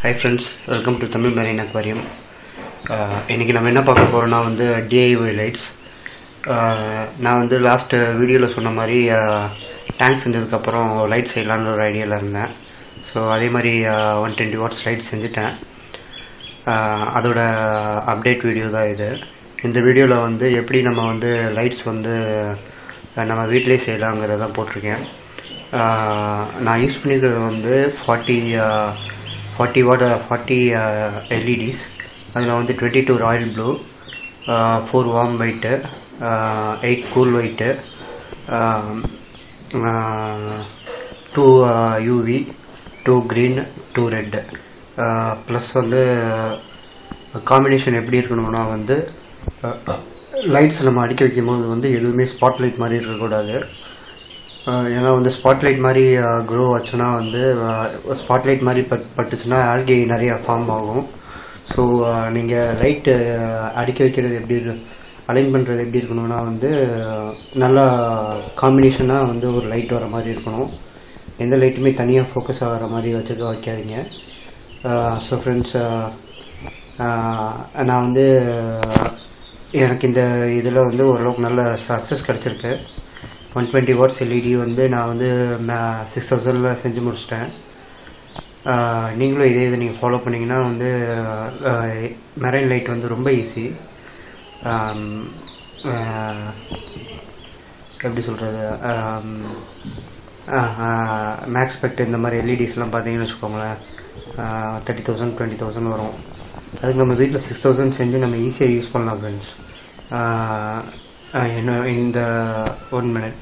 high friends welcome to Tamil marine aquarium இன்றைக்கி நம்ம என்ன பார்க்க போகிறோம்னா வந்து டிஐஒய் லைட்ஸ் நான் வந்து லாஸ்ட் வீடியோவில் சொன்ன மாதிரி டேங்க் செஞ்சதுக்கப்புறம் லைட் செய்யலான்னு ஒரு ஐடியாவில் இருந்தேன் ஸோ அதே மாதிரி ஒன் டுவெண்ட்டி வாட்ஸ் லைட் செஞ்சுட்டேன் ஆஹ் அதோட அப்டேட் வீடியோ தான் இது இந்த வீடியோவில் வந்து எப்படி நம்ம வந்து லைட்ஸ் வந்து அஹ், நம்ம வீட்டிலே செய்யலாங்கிறத போட்டிருக்கேன் ஆஹ், நான் யூஸ் பண்ணியிருக்கிறது வந்து forty forty watt forty LEDs அதில் வந்து twenty two royal blue four warm white eight cool white two UV two green two red plus வந்து காம்பினேஷன் எப்படி இருக்கணும்னா வந்து லைட்ஸ் நம்ம அடிக்க வைக்கும்போது வந்து எதுவுமே ஸ்பாட் லைட் மாதிரி இருக்கக்கூடாது அஹ் ஏன்னா வந்து ஸ்பாட்லைட் மாதிரி க்ரோ ஆச்சுன்னா வந்து ஸ்பாட்லைட் மாதிரி பட் பட்டுச்சுன்னா ஆல்கே நிறைய ஃபார்ம் ஆகும் ஸோ நீங்கள் லைட்டு அடிக்க வைக்கிறது எப்படி அலைன் பண்ணுறது எப்படி இருக்கணும்னா வந்து அஹ், நல்லா காம்பினேஷனாக வந்து ஒரு லைட் வர மாதிரி இருக்கணும் எந்த லைட்டுமே தனியாக ஃபோக்கஸ் ஆகிற மாதிரி வச்சுக்க வைக்காதீங்க ஸோ ஃப்ரெண்ட்ஸ் நான் வந்து அஹ், எனக்கு இந்த இதில் வந்து ஓரளவுக்கு நல்ல சக்ஸஸ் கிடச்சிருக்கு ஒன் டுவெண்ட்டி வாட்ஸ் எல்இடி வந்து நான் வந்து சிக்ஸ் தௌசண்டில் செஞ்சு முடிச்சிட்டேன் ஆஹ் நீங்களும் இதே இதை நீங்கள் ஃபாலோ பண்ணிங்கன்னா வந்து மெரைன் லைட் வந்து ரொம்ப ஈஸி எப்படி சொல்கிறது மேக்ஸ்பெக்ட் இந்த மாதிரி எல்இடிஸ்லாம் பார்த்தீங்கன்னு வச்சுக்கோங்களேன் தேர்ட்டி தௌசண்ட் டுவெண்ட்டி தௌசண்ட் வரும் அதுக்கு நம்ம வீட்டில் சிக்ஸ் தௌசண்ட் செஞ்சு நம்ம ஈஸியாக யூஸ் பண்ணலாம் ஃப்ரெண்ட்ஸ் என்ன இந்த ஒன் மினிட்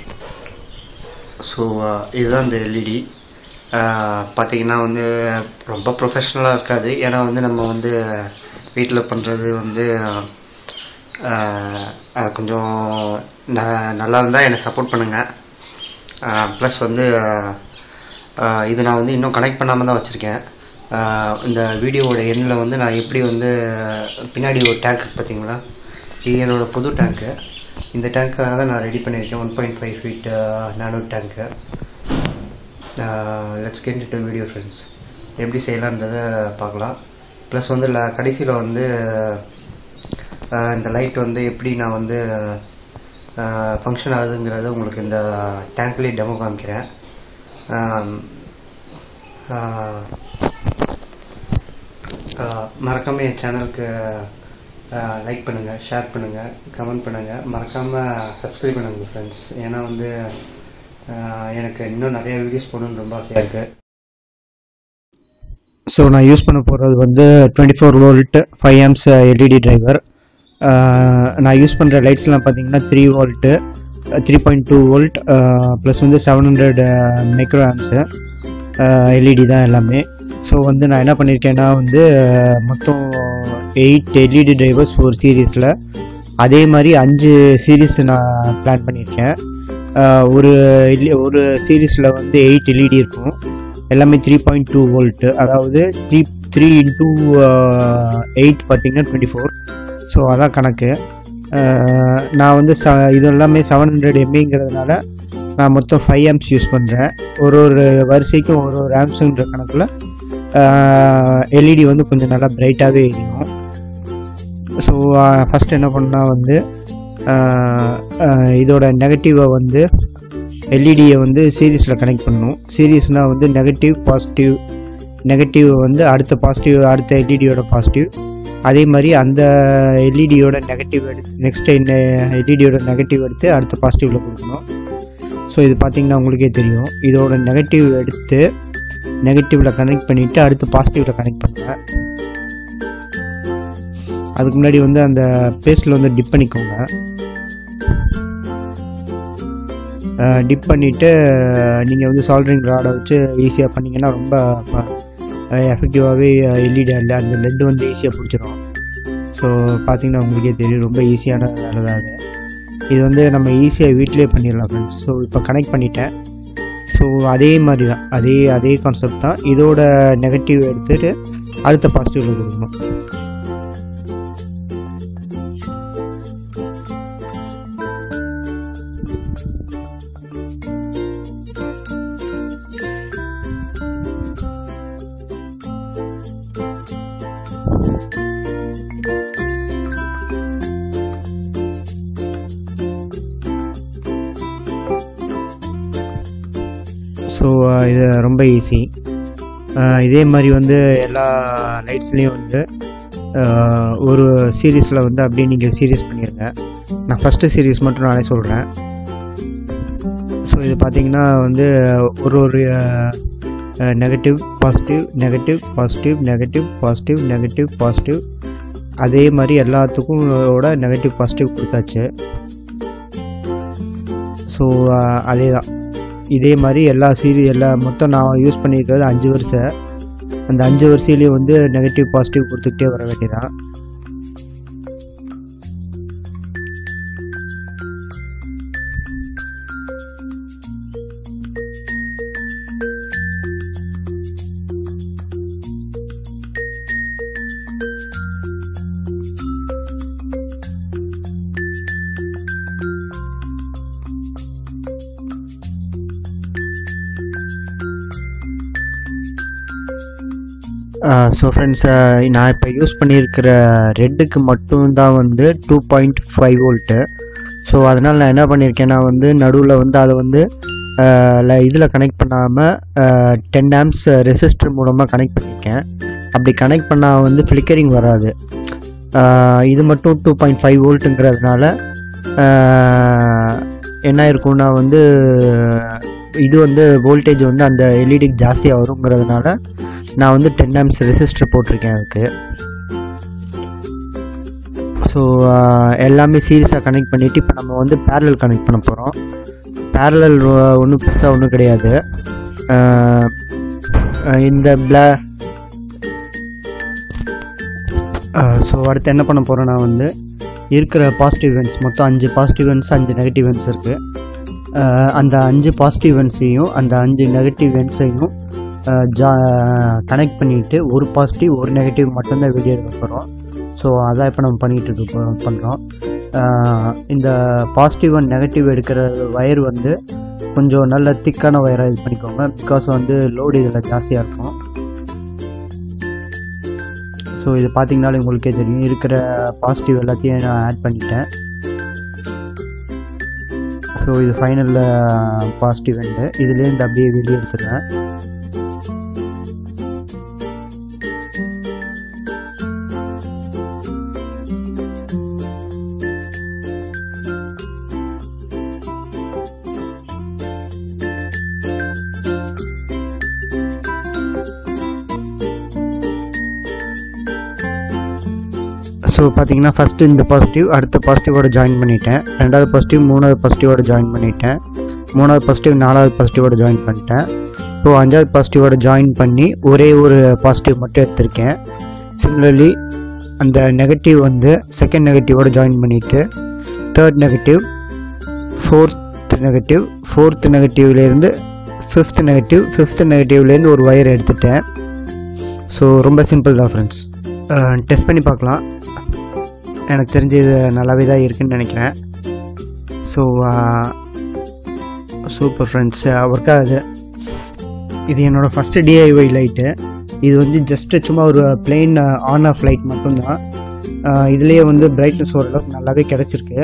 ஸோ இதுதான் இந்த எல்இடி பார்த்தீங்கன்னா வந்து ரொம்ப ப்ரொஃபஷ்னலாக இருக்காது ஏன்னா வந்து நம்ம வந்து வீட்டில் பண்ணுறது வந்து ஆஹ், அது கொஞ்சம் ந நல்லா இருந்தால் என்னை சப்போர்ட் பண்ணுங்கள் ப்ளஸ் வந்து ஆஹ், இது நான் வந்து இன்னும் கனெக்ட் பண்ணாமல் தான் வச்சுருக்கேன் இந்த வீடியோவோட எண்ணில் வந்து நான் எப்படி வந்து பின்னாடி ஒரு டேங்க் இருக்கு பார்த்தீங்களா இது என்னோட புது டேங்க்கு இந்த டேங்க்காக தான் நான் ரெடி பண்ணியிருக்கேன் one point five feet nano tank let's get to video friends எப்படி செய்யலான்றதை பார்க்கலாம் ப்ளஸ் வந்து கடைசியில் வந்து ஆஹ், இந்த லைட் வந்து எப்படி நான் வந்து ஃபங்க்ஷன் ஆகுதுங்கிறத உங்களுக்கு இந்த டேங்க்லேயே டெமோ காமிக்கிறேன் ஆம், ஆஹ், ஆஹ், மறக்காம என் சேனலுக்கு லைக் பண்ணுங்கள் ஷேர் பண்ணுங்கள் கமெண்ட் பண்ணுங்கள் மறக்காமல் சப்ஸ்கிரைப் பண்ணுங்கள் ஃப்ரெண்ட்ஸ் ஏன்னா வந்து ஆஹ், எனக்கு இன்னும் நிறைய வீடியோஸ் போடணும்னு ரொம்ப ஆசையாக இருக்குது ஸோ நான் யூஸ் பண்ண போகிறது வந்து twenty four volt five amps LED driver நான் யூஸ் பண்ணுற லைட்ஸ்லாம் பார்த்தீங்கன்னா three volt three point two volt plus வந்து seven hundred micro amps LED தான் எல்லாமே ஸோ வந்து நான் என்ன பண்ணியிருக்கேன்னா வந்து அஹ், மொத்தம் எயிட் எல்இடி டிரைவர்ஸ் ஒரு சீரீஸில் அதே மாதிரி அஞ்சு சீரீஸ் நான் பிளான் பண்ணியிருக்கேன் அஹ், ஒரு LE ஒரு சீரீஸில் வந்து எயிட் எல்இடி இருக்கும் எல்லாமே த்ரீ பாயிண்ட் டூ வோல்ட்டு அதாவது த்ரீ த்ரீ இன்டூ எயிட் பார்த்தீங்கன்னா டுவெண்ட்டி ஃபோர் ஸோ அதான் கணக்கு அஹ், நான் வந்து ச இது எல்லாமே செவன் ஹண்ட்ரட் எம்ஏங்கிறதுனால நான் மொத்தம் ஃபைவ் ஆம்ஸ் யூஸ் பண்ணுறேன் ஒரு ஒரு வரிசைக்கும் ஒரு ஒரு ஆம்ஸுங்கிற கணக்கில் எல்இடி வந்து கொஞ்சம் நல்லா பிரைட்டாகவே எரியும் ஸோ ஃபஸ்ட் என்ன பண்ணால் வந்து அஹ், அஹ், இதோட நெகட்டிவை வந்து எல்இடியை வந்து சீரீஸில் கனெக்ட் பண்ணணும் சீரீஸ்னால் வந்து நெகட்டிவ் பாசிட்டிவ் நெகட்டிவ் வந்து அடுத்த பாசிட்டிவ் அடுத்த எல்இடியோட பாசிட்டிவ் அதே மாதிரி அந்த எல்இடியோட நெகட்டிவ் எடுத்து நெக்ஸ்ட் எல்இடியோட நெகட்டிவ் எடுத்து அடுத்த பாசிட்டிவில் கொடுக்கணும் ஸோ இது பார்த்தீங்கன்னா உங்களுக்கே தெரியும் இதோட நெகட்டிவ் எடுத்து நெகட்டிவில் கனெக்ட் பண்ணிவிட்டு அடுத்து பாசிட்டிவில் கனெக்ட் பண்ணுவேன் அதுக்கு முன்னாடி வந்து அந்த பேஸ்டில் வந்து டிப் பண்ணிக்கோங்க டிப் பண்ணிவிட்டு நீங்கள் வந்து சால்ட்ரிங் ராடை வச்சு ஈஸியாக பண்ணிங்கன்னா ரொம்ப எஃபெக்டிவாகவே எல்இடி இல்லை அந்த லெட் வந்து ஈஸியாக பிடிச்சிரும் ஸோ பார்த்தீங்கன்னா உங்களுக்கே தெரியும் ரொம்ப ஈஸியான வேலை தான் அது இது வந்து நம்ம ஈஸியாக வீட்டிலே பண்ணிடலாம் ஃப்ரெண்ட்ஸ் ஸோ இப்போ கனெக்ட் பண்ணிட்டேன் ஸோ அதே மாதிரி தான் அதே அதே கான்செப்ட் தான் இதோட நெகட்டிவ் எடுத்துகிட்டு அடுத்த பாசிட்டிவில் கொடுக்கணும் ஸோ இது ரொம்ப ஈஸி இதே மாதிரி வந்து எல்லா லைட்ஸ்லேயும் வந்து ஆஹ், ஒரு சீரீஸில் வந்து அப்படியே நீங்கள் சீரியஸ் பண்ணிடுங்க நான் ஃபஸ்ட்டு சீரீஸ் மட்டும் நானே சொல்கிறேன் ஸோ இது பார்த்தீங்கன்னா வந்து ஒரு ஒரு negative positive negative positive negative positive negative positive அதே மாதிரி எல்லாத்துக்கும் ஓட நெகட்டிவ் பாசிட்டிவ் கொடுத்தாச்சு ஸோ அதே தான் இதே மாதிரி எல்லா சீரி எல்லா மொத்தம் நான் யூஸ் பண்ணியிருக்கிறது அஞ்சு வருஷம் அந்த அஞ்சு வருஷத்துலேயும் வந்து நெகட்டிவ் பாசிட்டிவ் கொடுத்துக்கிட்டே வர வேண்டியதான் ஸோ ஃப்ரெண்ட்ஸ் நான் இப்போ யூஸ் பண்ணியிருக்கிற ரெட்டுக்கு மட்டும்தான் வந்து two point five volt so அதனால் நான் என்ன பண்ணியிருக்கேன்னா வந்து நடுவில் வந்து அதை வந்து இதில் கனெக்ட் பண்ணாமல் டென் ஆம்ஸ் ரெசிஸ்டர் மூலமாக கனெக்ட் பண்ணியிருக்கேன் அப்படி கனெக்ட் பண்ணால் வந்து ஃப்ளிக்கரிங் வராது ஆஹ் இது மட்டும் டூ பாயிண்ட் ஃபைவ் வோல்ட்டுங்கிறதுனால என்ன இருக்கும்னா வந்து இது வந்து வோல்டேஜ் வந்து அந்த எல்இடிக்கு ஜாஸ்தியாக வருங்கிறதுனால நான் வந்து டென் ஆம்ஸ் ரெசிஸ்டர் போட்டிருக்கேன் அதுக்கு ஸோ எல்லாமே சீரியஸாக கனெக்ட் பண்ணிவிட்டு இப்போ நம்ம வந்து பேரலல் கனெக்ட் பண்ண போகிறோம் பேரலல் ஒன்றும் பெருசாக ஒன்றும் கிடையாது ஆஹ் ஆஹ் இந்த பிளா ஸோ அடுத்து என்ன பண்ண போகிறேன்னா வந்து இருக்கிற பாசிட்டிவ் events மொத்தம் அஞ்சு பாசிட்டிவ் events அஞ்சு நெகட்டிவ் events இருக்குது அந்த அஞ்சு பாசிட்டிவ் events-ஐயும் அந்த அஞ்சு நெகட்டிவ் events-ஐயும் ஜா கனெக்ட் பண்ணிட்டு ஒரு பாசிட்டிவ் ஒரு நெகட்டிவ் மட்டும்தான் வெளியே எடுக்க போகிறோம் ஸோ அதான் இப்போ நம்ம பண்ணிகிட்டு இருக்கோம் பண்ணுறோம் இந்த பாசிட்டிவ் அண்ட் நெகட்டிவ் எடுக்கிற வயர் வந்து கொஞ்சம் நல்ல திக்கான வயராக இது பண்ணிக்கோங்க பிகாஸ் வந்து லோடு இதில் ஜாஸ்தியாக இருக்கும் ஸோ இது பார்த்தீங்கனாலே உங்களுக்கே தெரியும் இருக்கிற பாசிட்டிவ் எல்லாத்தையும் நான் ஆட் பண்ணிட்டேன் ஸோ இது ஃபைனலில் பாசிட்டிவ் எண்டு இதுலேருந்து அப்படியே வெளியே எடுத்துடுவேன் ஸோ பார்த்தீங்கன்னா ஃபஸ்ட்டு இந்த பாசிட்டிவ் அடுத்த பாசிட்டிவோட ஜாயின் பண்ணிட்டேன் ரெண்டாவது பாசிட்டிவ் மூணாவது பாசிட்டிவோட ஜாயின் பண்ணிட்டேன் மூணாவது பாசிட்டிவ் நாலாவது பாசிட்டிவோட ஜாயின் பண்ணிட்டேன் ஸோ அஞ்சாவது பாசிட்டிவோட ஜாயின் பண்ணி ஒரே ஒரு பாசிட்டிவ் மட்டும் எடுத்திருக்கேன் சிமிலர்லி அந்த நெகட்டிவ் வந்து செகண்ட் நெகட்டிவோட ஜாயின் பண்ணிவிட்டு third negative fourth negative fourth நெகட்டிவ்லேருந்து ஃபிஃப்த் நெகட்டிவ் ஃபிஃப்த் நெகட்டிவ்லேருந்து ஒரு ஒயர் எடுத்துட்டேன் ஸோ ரொம்ப சிம்பிள் தான் ஃப்ரெண்ட்ஸ் டெஸ்ட் பண்ணி பார்க்கலாம் எனக்கு தெரிஞ்சு இது நல்லாவே தான் இருக்குன்னு நினைக்கிறேன் ஸோ சூப்பர் ஃப்ரெண்ட்ஸ் ஒர்க் ஆகுது இது என்னோடய ஃபஸ்ட்டு டிஐஒய் லைட்டு இது வந்து ஜஸ்ட்டு சும்மா ஒரு பிளெயின் ஆன் ஆஃப் லைட் மட்டும்தான் இதுலேயே வந்து பிரைட்னஸ் ஓரளவுக்கு நல்லாவே கிடச்சிருக்கு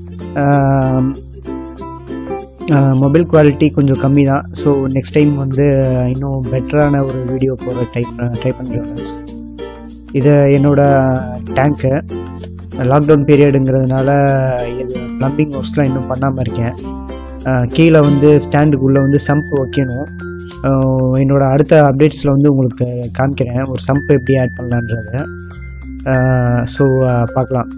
மொபைல் குவாலிட்டி கொஞ்சம் கம்மி தான் ஸோ நெக்ஸ்ட் டைம் வந்து இன்னும் பெட்டரான ஒரு வீடியோ போகிற டைப் ட்ரை பண்ணுறேன் ஃப்ரெண்ட்ஸ் இது என்னோட டேங்க்கு லாக்டவுன் பீரியடுங்கிறதுனால இது ப்ளம்பிங் ஒர்க்ஸ்லாம் இன்னும் பண்ணாமல் இருக்கேன் அஹ் கீழே வந்து ஸ்டாண்டுக்குள்ளே வந்து சம்ப் வைக்கணும் அஹ் என்னோட அடுத்த அப்டேட்ஸில் வந்து உங்களுக்கு காமிக்கிறேன் ஒரு சம்ப் எப்படி ஆட் பண்ணலான்றத ஸோ பார்க்கலாம்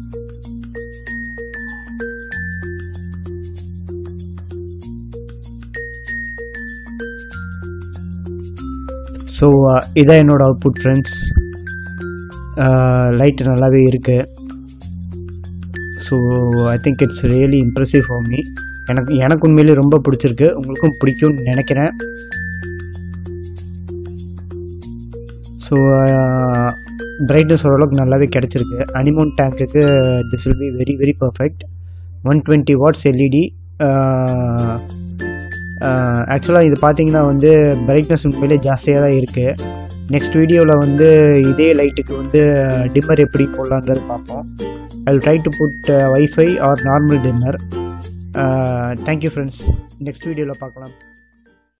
ஸோ இதான் என்னோட அவுட்புட் ஃப்ரெண்ட்ஸ் லைட் நல்லாவே இருக்குது so I think it's really impressive for me எனக்கு எனக்கு உண்மையிலேயே ரொம்ப பிடிச்சிருக்கு உங்களுக்கும் பிடிக்கும்னு நினைக்கிறேன் ஸோ பிரைட்னஸ் ஓரளவுக்கு நல்லாவே கிடச்சிருக்கு அனிமோன் டேங்க்குக்கு this will be very very perfect one twenty watts LED ஆக்சுவலாக இது பார்த்தீங்கன்னா வந்து பிரைட்னஸ் உண்மையிலே ஜாஸ்தியாக தான் இருக்குது நெக்ஸ்ட் வீடியோவில் வந்து இதே லைட்டுக்கு வந்து டிம்மர் எப்படி போடலான்றது பார்ப்போம் I will try to put WiFi or normal dimmer thank you friends next வீடியோவில் பார்க்கலாம்